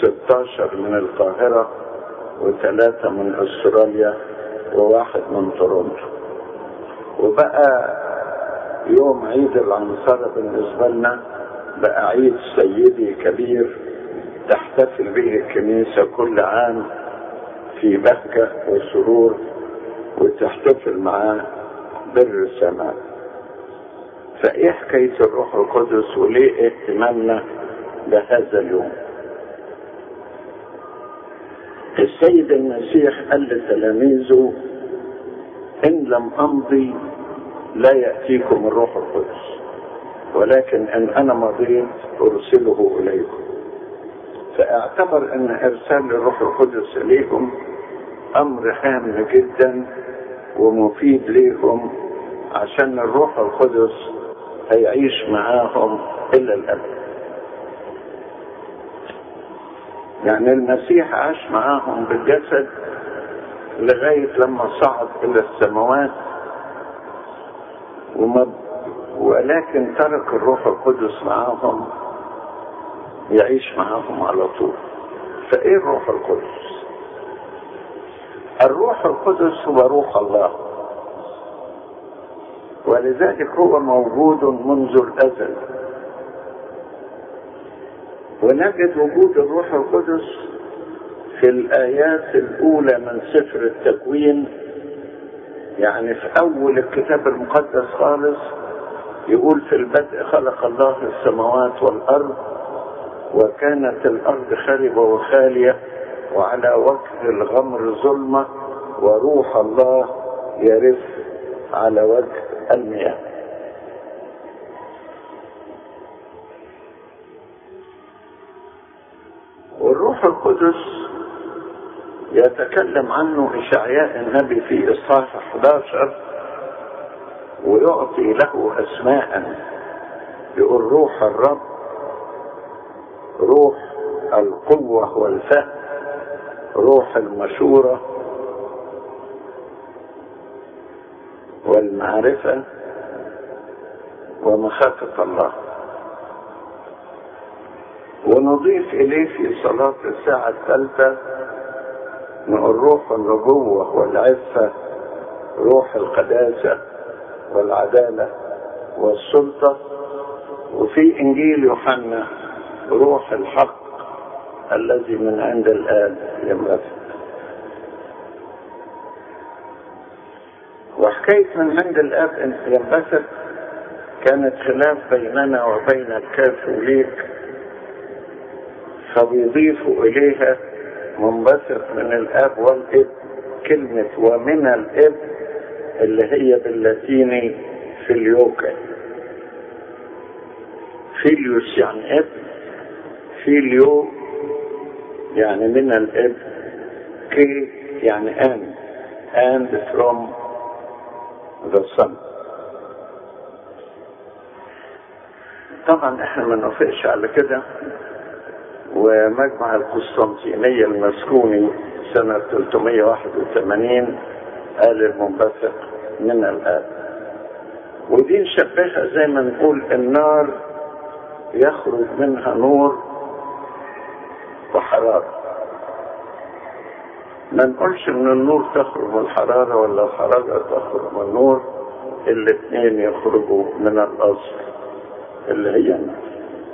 16 من القاهرة وثلاثة من استراليا وواحد من تورونتو وبقى يوم عيد العنصرة بالنسبة لنا بقى عيد سيدي كبير تحتفل به الكنيسة كل عام في بهجة وسرور وتحتفل معاه بر السماء فايه حكاية الروح القدس وليه اهتمامنا بهذا اليوم السيد المسيح قال لتلاميذه ان لم امضي لا ياتيكم الروح القدس ولكن ان انا مضيت ارسله اليكم فاعتبر ان ارسال الروح القدس اليهم امر هام جدا ومفيد ليهم عشان الروح القدس هيعيش معاهم الى الابد يعني المسيح عاش معاهم بالجسد لغاية لما صعد إلى السماوات وما ولكن ترك الروح القدس معاهم يعيش معاهم على طول فإيه الروح القدس؟ الروح القدس هو روح الله ولذلك هو موجود منذ الأزل ونجد وجود الروح القدس في الآيات الأولى من سفر التكوين يعني في أول الكتاب المقدس خالص يقول في البدء خلق الله السماوات والأرض وكانت الأرض خربة وخالية وعلى وجه الغمر ظلمة وروح الله يرف على وجه المياه والروح القدس يتكلم عنه إشعياء النبي في إصحاح 11 ويعطي له أسماء يقول روح الرب روح القوة والفهم روح المشورة والمعرفة ومخافة الله ونضيف إليه في صلاة الساعة الثالثة نقول روح النبوة والعفة روح القداسة والعدالة والسلطة وفي إنجيل يوحنا روح الحق الذي من عند الآب ينبثق وحكاية من عند الآب ينبثق كانت خلاف بيننا وبين الكاثوليك فبيضيفوا إليها منبثق من الآب والابن كلمة ومن الابن اللي هي باللاتيني فيليوكا فيليوس يعني ابن فيليو يعني من الابن كي يعني and and from the son طبعا احنا ما نوافقش على كده ومجمع القسطنطينية المسكوني سنة 381 قال المنبثق من الآب ودي نشبهها زي ما نقول النار يخرج منها نور وحرارة ما نقولش ان النور تخرج من الحرارة ولا الحرارة تخرج من النور الاثنين يخرجوا من الاصل اللي هي النار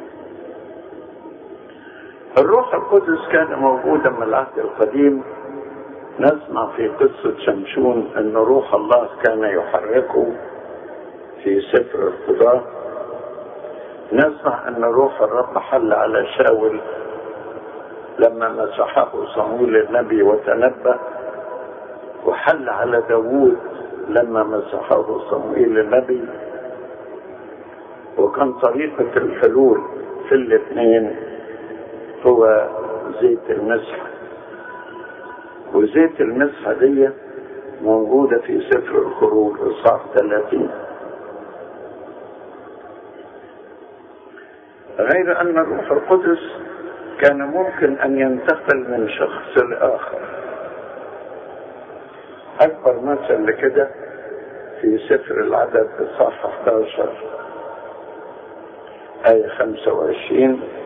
الروح القدس كان موجودا من العهد القديم نسمع في قصة شمشون ان روح الله كان يحركه في سفر القضاء نسمع ان روح الرب حل على شاول لما مسحه صمويل النبي وتنبأ وحل على داوود لما مسحه صمويل النبي وكان طريقة الحلول في الاثنين هو زيت المسح وزيت المسح دي موجودة في سفر الخروج إصحاح 30 غير أن الروح القدس كان ممكن أن ينتقل من شخص لآخر أكبر مثل لكده في سفر العدد إصحاح 11 آية 25